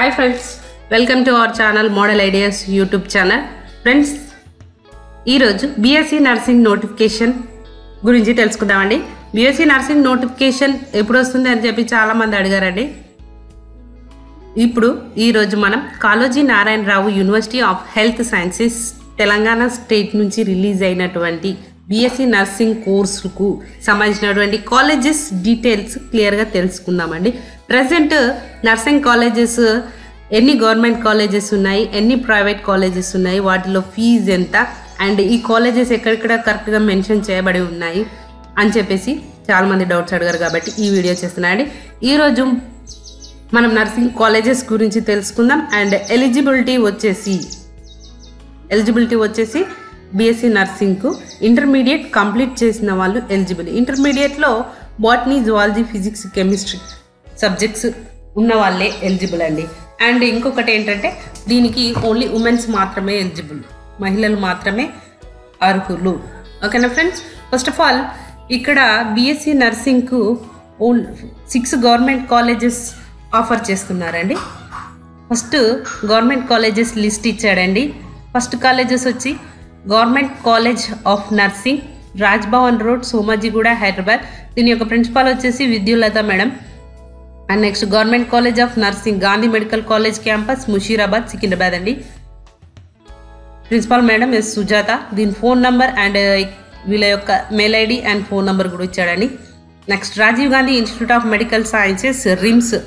hi friends welcome to our channel model ideas YouTube channel friends ఈరోజు BSc nursing notification గురించి తెలుసుకుందామండి BSc nursing notification ఎప్పుడు వస్తుంది అని చెప్పి చాలామంది అడిగారండి ఇప్పుడు ఈరోజు మనం Kaloji Narayana Rao university of health sciences Telangana state నుంచి రిలీజ్ అయినటువంటి బీఎస్సీ నర్సింగ్ కోర్సుకు సంబంధించినటువంటి కాలేజెస్ డీటెయిల్స్ క్లియర్గా తెలుసుకుందామండి ప్రజెంట్ నర్సింగ్ కాలేజెస్ ఎన్ని గవర్నమెంట్ కాలేజెస్ ఉన్నాయి ఎన్ని ప్రైవేట్ కాలేజెస్ ఉన్నాయి వాటిలో ఫీజు ఎంత అండ్ ఈ కాలేజెస్ ఎక్కడెక్కడ కరెక్ట్గా మెన్షన్ చేయబడి ఉన్నాయి అని చెప్పేసి చాలామంది డౌట్స్ అడిగారు కాబట్టి ఈ వీడియో చేస్తున్నాయండి ఈరోజు మనం నర్సింగ్ కాలేజెస్ గురించి తెలుసుకుందాం అండ్ ఎలిజిబిలిటీ వచ్చేసి ఎలిజిబిలిటీ వచ్చేసి బీఎస్సీ నర్సింగ్కు ఇంటర్మీడియట్ కంప్లీట్ చేసిన వాళ్ళు ఎలిజిబుల్ ఇంటర్మీడియట్లో botany zoology physics chemistry subjects ఉన్న వాళ్ళే ఎలిజిబుల్ అండి అండ్ ఇంకొకటి ఏంటంటే దీనికి ఓన్లీ ఉమెన్స్ మాత్రమే ఎలిజిబుల్ మహిళలు మాత్రమే అర్హులు ఓకేనా ఫ్రెండ్స్ ఫస్ట్ ఆఫ్ ఆల్ ఇక్కడ బీఎస్సీ నర్సింగ్కు ఓన్ సిక్స్ గవర్నమెంట్ కాలేజెస్ ఆఫర్ చేస్తున్నారండి ఫస్ట్ గవర్నమెంట్ కాలేజెస్ లిస్ట్ ఇచ్చాడండి ఫస్ట్ కాలేజెస్ వచ్చి government college of nursing Raj Bhavan road Somajiguda Hyderabad దీని యొక్క ప్రిన్సిపాల్ వచ్చేసి Vidyulatha madam and next government college of nursing Gandhi medical college campus Musheerabad Secunderabad అండి ప్రిన్సిపాల్ మేడం ఎస్ సుజాత దీని ఫోన్ నంబర్ అండ్ వీళ్ళ యొక్క mail ID and phone number కూడా ఇచ్చాడండి next Rajiv Gandhi institute of medical sciences RIMS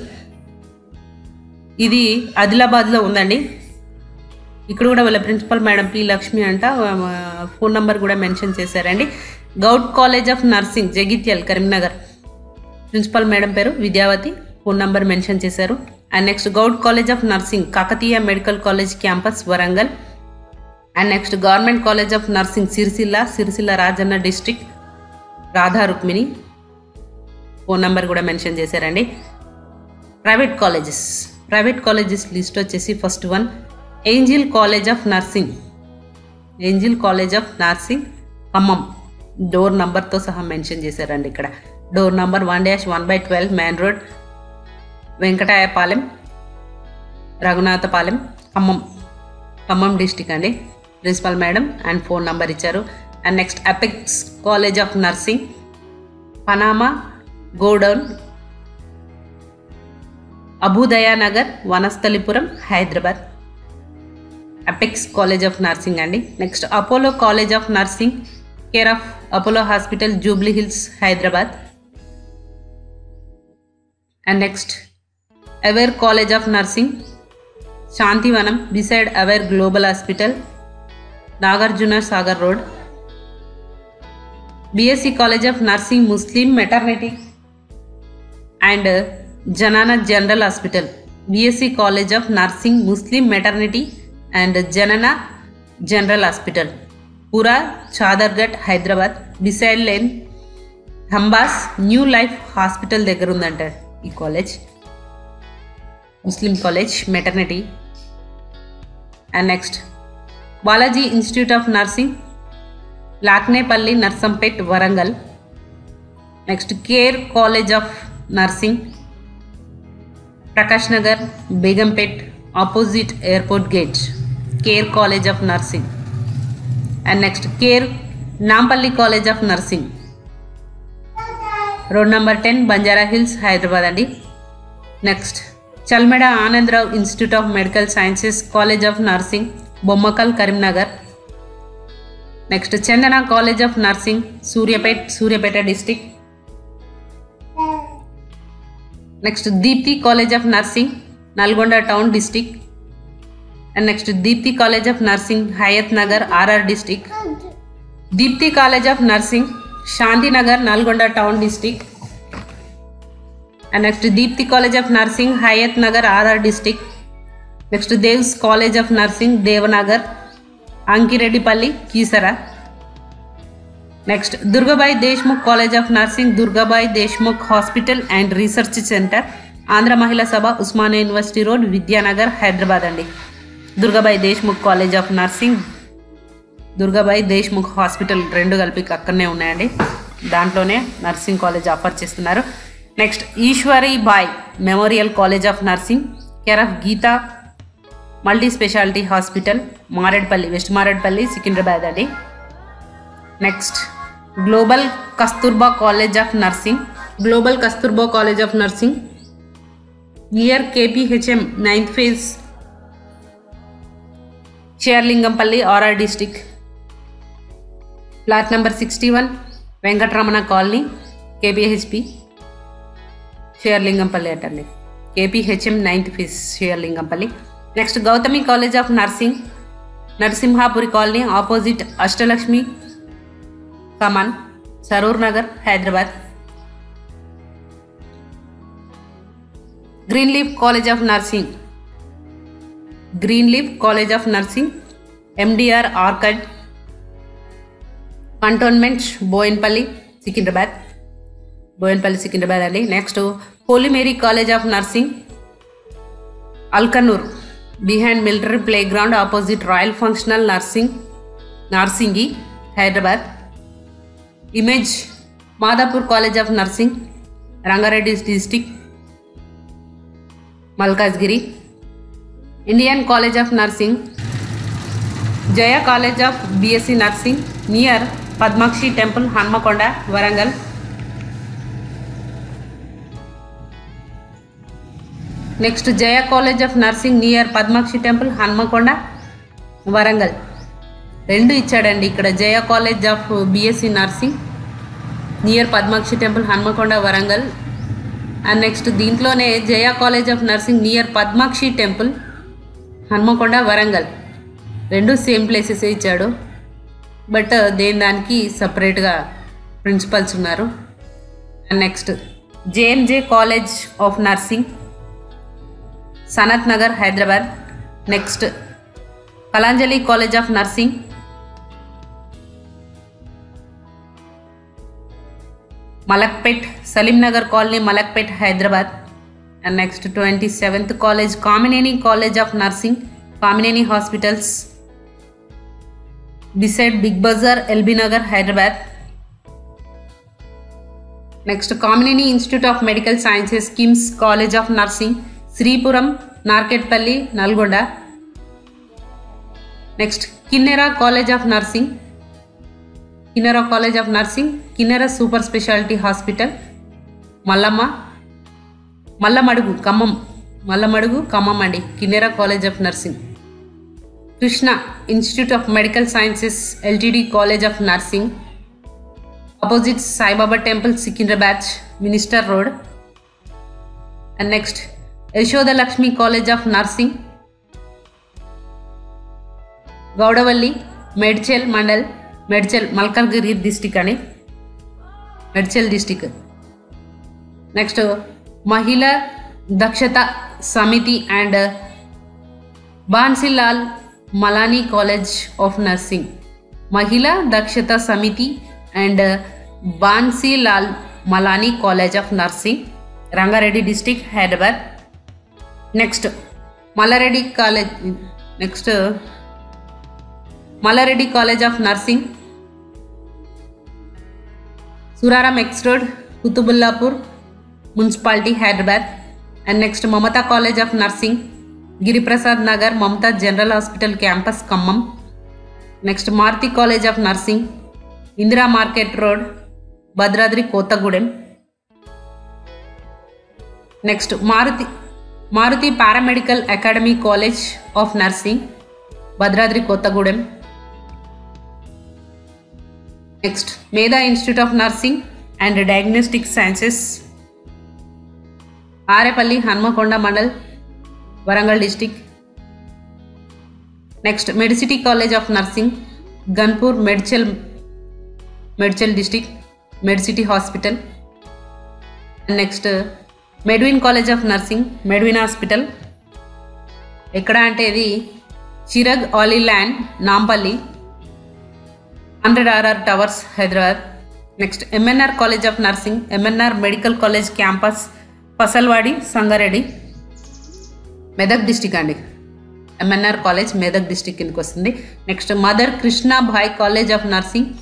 ఇది ఆదిలాబాద్లో ఉందండి ఇక్కడ కూడా వాళ్ళ ప్రిన్సిపల్ మేడం పి లక్ష్మి అంట ఫోన్ నంబర్ కూడా మెన్షన్ చేశారండి Goud college of nursing Jagtial Karimnagar principal madam పేరు విద్యావతి ఫోన్ నంబర్ మెన్షన్ చేశారు and next Goud college of nursing Kakatiya medical college campus Warangal and next government college of nursing Sircilla Sircilla Rajanna district Radha Rukmini phone number కూడా mention చేశారండి private colleges private colleges list వచ్చేసి first one Angel college of nursing Angel college of nursing Khammam door నంబర్తో సహా mention చేశారండి ఇక్కడ door number one dash one by twelve main road Venkatayapalem Raghunathapalem Khammam Khammam district అండి principal madam and phone number ఇచ్చారు and next Apex college of nursing Panama godown Abhyudaya Nagar Vanasthalipuram Hyderabad Apex college of nursing అండి next Apollo college of nursing care of Apollo hospital Jubilee Hills Hyderabad and next Aware college of nursing Shantivanam beside Aware global hospital Nagarjuna Sagar road BSc college of nursing Muslim maternity and జనానా general hospital BSc college of nursing Muslim maternity and Zanana general hospital Pura Chaderghat Hyderabad beside lane హంబాస్ new life hospital దగ్గర ఉందంట ఈ college Muslim college maternity and next Balaji institute of nursing Laknepally Narsampet Warangal next Care college of nursing Prakash Nagar Begumpet opposite airport gate Care college of nursing and next Care Nampally college of nursing road number ten Banjara Hills Hyderabad అండి next Chalmeda Anandarao institute of medical sciences college of nursing Bommakal Karimnagar next Chandana college of nursing Suryapet Suryapet district next Deepthi college of nursing Nalgonda town district and next Deepthi college of nursing Hayath Nagar RR district Deepthi college of nursing Shanti Nagar Nalgonda town district and next Deepthi college of nursing Hayath Nagar RR district next Dev's college of nursing Devanagar Ankireddypalli Keesara next Durgabai Deshmukh college of nursing Durgabai Deshmukh hospital and research centre Andhra Mahila Sabha Osmania university road Vidyanagar Hyderabad అండి Durgabai Deshmukh college of nursing Durgabai Deshmukh hospital రెండు కలిపి అక్కడనే ఉన్నాయండి దాంట్లోనే nursing college offer చేస్తున్నారు next Eshwari Bai memorial college of nursing care of Geeta multi speciality hospital Marredpally west Marredpally Secunderabad అండి next global Kasturba college of nursing global Kasturba college of nursing near KPHM ninth phase Serilingampally RR district flat number sixty one Venkataramana colony కేపీహెచ్పి Serilingampally అటండి KPHM ninth phase Serilingampally next Gautami college of nursing Narasimhapuri colony opposite Ashtalakshmi Kaman Saroor Nagar Hyderabad green leaf college of nursing green leaf college of nursing MDR arcade cantonment Bowenpally Secunderabad Bowenpally Secunderabad అండి next Holy Mary college of nursing Alkanoor behind military play ground opposite royal functional nursing Narsingi Hyderabad image Madhapur college of nursing Rangareddy district Malkajgiri Indian college of nursing Jaya college of BSc nursing near Padmakshi temple Hanamkonda Warangal next Jaya college of nursing near Padmakshi temple Hanamkonda Warangal రెండు ఇచ్చాడండి ఇక్కడ Jaya college of BSc nursing near Padmakshi temple Hanamkonda Warangal and next దీంట్లోనే Jaya college of nursing near Padmakshi temple Hanamkonda Warangal రెండు same places ఇచ్చాడు but దేని దానికి సపరేట్గా principals ఉన్నారు and next JMJ college of nursing Sanath Nagar Hyderabad next Kalanjali college of nursing Malakpet Saleem Nagar colony Malakpet Hyderabad and next twenty seventh college Kamineni college of nursing Kamineni hospitals beside Big Bazaar LB Nagar Hyderabad next Kamineni institute of medical sciences KIMS college of nursing Sripuram Narketpally Nalgonda next Kinnera college of nursing Kinnera college of nursing Kinnera super speciality hospital Mallamma Mallamadugu Khammam మల్లమడుగు Khammam అండి Kinnera college of nursing Krishna institute of medical sciences LTD college of nursing opposite Saibaba temple Secunderabad minister road and next Yashoda Lakshmi college of nursing Gowdavalli Medchal mandal Medchal Malkajgiri district అని Medchal district next Mahila Dakshata Samiti and Bansilal Malani college of nursing Mahila Dakshata Samiti and Bansilal Malani college of nursing Rangareddy district Hyderabad next Mallareddy college next Mallareddy college of nursing Suraram X road Quthbullapur municipality Hyderabad and next Mamata college of nursing Giriprasad Nagar Mamata general hospital campus Khammam next Maruti college of nursing Indira market road Bhadradri Kothagudem next Maruti Maruti paramedical academy college of nursing Bhadradri Kothagudem next Medha institute of nursing and diagnostic sciences Arepalli Hanamkonda mandal Warangal district next Medicity college of nursing Ghanpur Medchal Medchal district Medcity hospital next Medwin college of nursing Medwin hospital ఎక్కడ అంటే ఇది Chirag Ali land Nampally hundred RR towers Hyderabad next MNR college of nursing MNR medical college campus Pasalwadi Sangareddy Medak district అండి MNR college Medak district కిందకి వస్తుంది next Mother Krishnabai college of nursing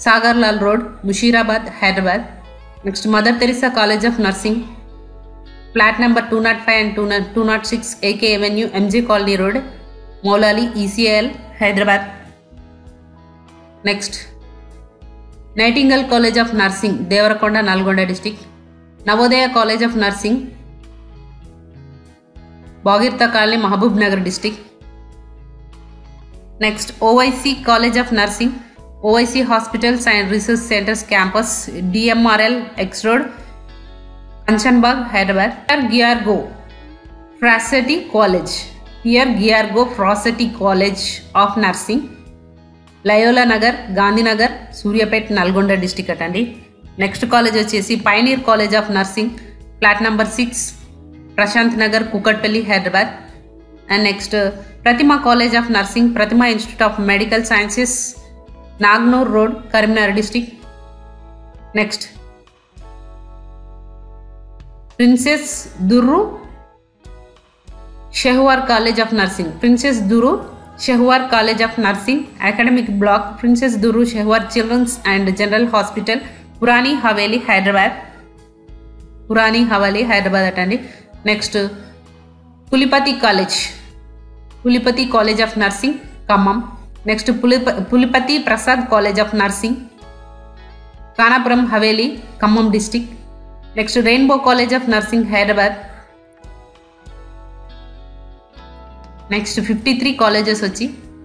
Sagarlal road Musheerabad Hyderabad next Mother Teresa college of nursing flat number two nought five and two nought two nought six AK avenue MG colony road Moula Ali ECIL Hyderabad next Nightingale college of nursing Devarakonda Nalgonda district Navodaya college of nursing బాగిర్తా colony Mahabub Nagar district next Owaisi college of nursing Owaisi hospitals and research centres campus DMRL X road Kanchanbagh Hyderabad pear గియార్గో ఫ్రాసెటీ college pear గియార్గో ఫ్రాసెటీ college of nursing Loyola Nagar Gandhinagar Suryapet Nalgonda district అటండి next college వచ్చేసి pioneer college of nursing flat number six Prashanth Nagar Kukatpally Hyderabad and next Pratima college of nursing Pratima institute of medical sciences నాగ్నూర్ road Karimnagar district next princess Durru Shehwar college of nursing princess Durru Shehwar college of nursing academic block princess Durru Shehwar children's and general hospital Purani Haveli Hyderabad Purani Haveli Hyderabad అటండి next Pulipati college Pulipati college of nursing Khammam next పులిప Pulipati Prasad college of nursing Kanapuram Haveli Khammam district next rainbow college of nursing Hyderabad next fifty three colleges వచ్చి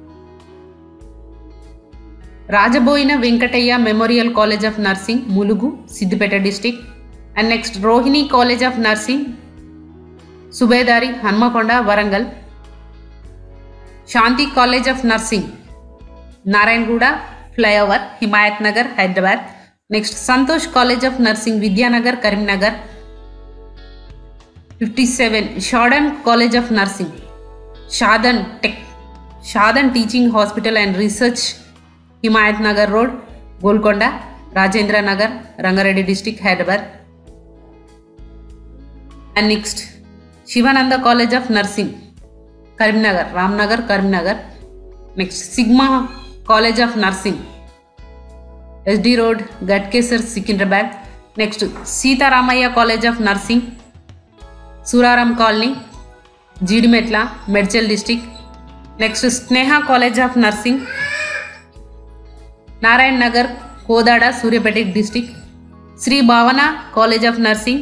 Rajaboina Venkataiah memorial college of nursing Mulugu Siddipet district and next Rohini college of nursing Subedari Hanamkonda Warangal Shanti college of nursing Narayanguda flyover Himayat Nagar Hyderabad next Santosh college of nursing Vidyanagar Karimnagar fifty seven Shadan college of nursing Shadan tech Shadan teaching hospital and research Himayat Nagar road Golconda Rajendra Nagar Rangareddy district Hyderabad and next Shivananda college of nursing Karimnagar Ramnagar Karimnagar next sigma college of nursing SD road Ghatkesar Secunderabad next Seetharamaiah college of nursing Suraram colony Jeedimetla Medchal district next Sneha college of nursing Narayan Nagar Kodad Suryapet district Sri Bhavana college of nursing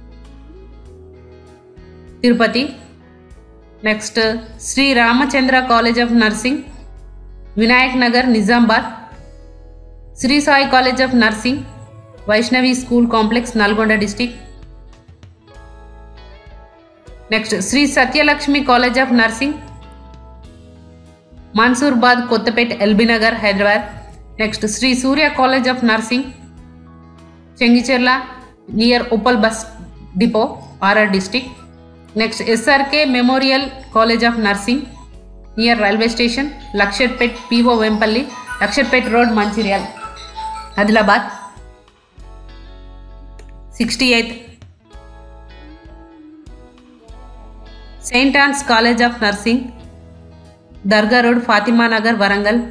Tirupati next Sri Ramachandra college of nursing Vinayak Nagar Nizamabad Sri Sai college of nursing Vaishnavi school complex Nalgonda district next Sri Satyalakshmi college of nursing Mansoorabad Kothapet LB Nagar Hyderabad next Sri Surya college of nursing Chengicherla near Uppal bus depot RR district next SRK memorial college of nursing near railway station Luxettipet PO Vempalli Luxettipet road Mancherial Adilabad sixty eighth saint Ann's college of nursing Dargah road Fatima Nagar Warangal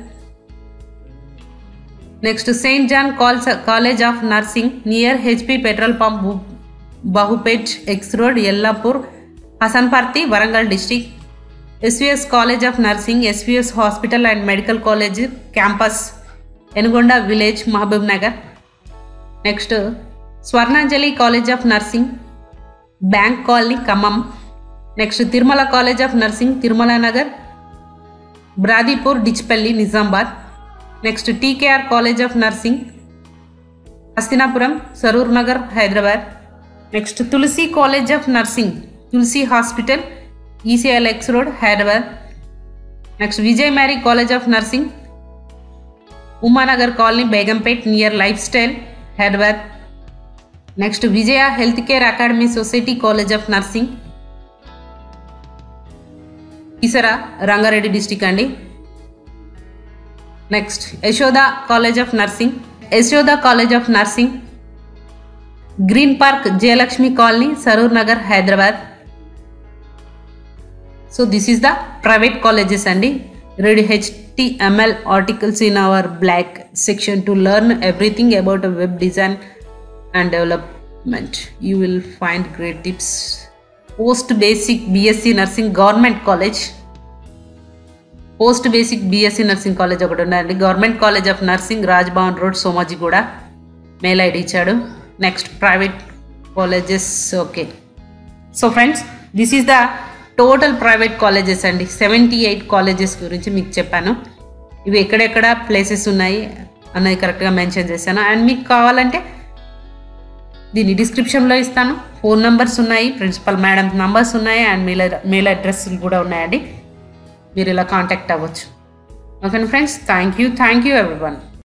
next saint John calls college of nursing near HP petrol pump Bahupet X road Ellapur Hasanparthy Warangal district SVS college of nursing SVS hospital and medical college campus Enugonda village Mahabubnagar next Swarnanjali college of nursing bank colony Khammam next Tirumala college of nursing Tirumala Nagar బ్రాదీపూర్ Dichpally Nizamabad next TKR college of nursing Hastinapuram Saroor Nagar Hyderabad next Tulasi college of nursing Tulasi hospital ECIL X road Hyderabad next Vijay Mary college of nursing Umanagar colony Begumpet near lifestyle Hyderabad next Vijaya health care academy society college of nursing Eesara Rangareddy district అండి next Yashoda college of nursing Yashoda college of nursing green park Jayalakshmi colony Saroor Nagar Hyderabad so this is the private colleges అండి read html articles in our black section to learn everything about a web design and develop మెంట్ you will find great tips post basic BSc nursing government college post basic BSc nursing college ఒకటి ఉందండి government college of nursing Raj Bhavan road Somajiguda mail ID ఇచ్చాడు next private colleges okay so friends this is the total private colleges అండి seventy eight colleges గురించి మీకు చెప్పాను ఇవి ఎక్కడెక్కడ places ఉన్నాయి అన్నది కరెక్ట్గా మెన్షన్ చేశాను అండ్ మీకు కావాలంటే దీన్ని డిస్క్రిప్షన్లో ఇస్తాను ఫోన్ నెంబర్స్ ఉన్నాయి ప్రిన్సిపల్ మేడం నంబర్స్ ఉన్నాయి అండ్ మెయిల్ మెయిల్ అడ్రస్లు కూడా ఉన్నాయండి మీరు ఇలా కాంటాక్ట్ అవ్వచ్చు okay friends thank you thank you everyone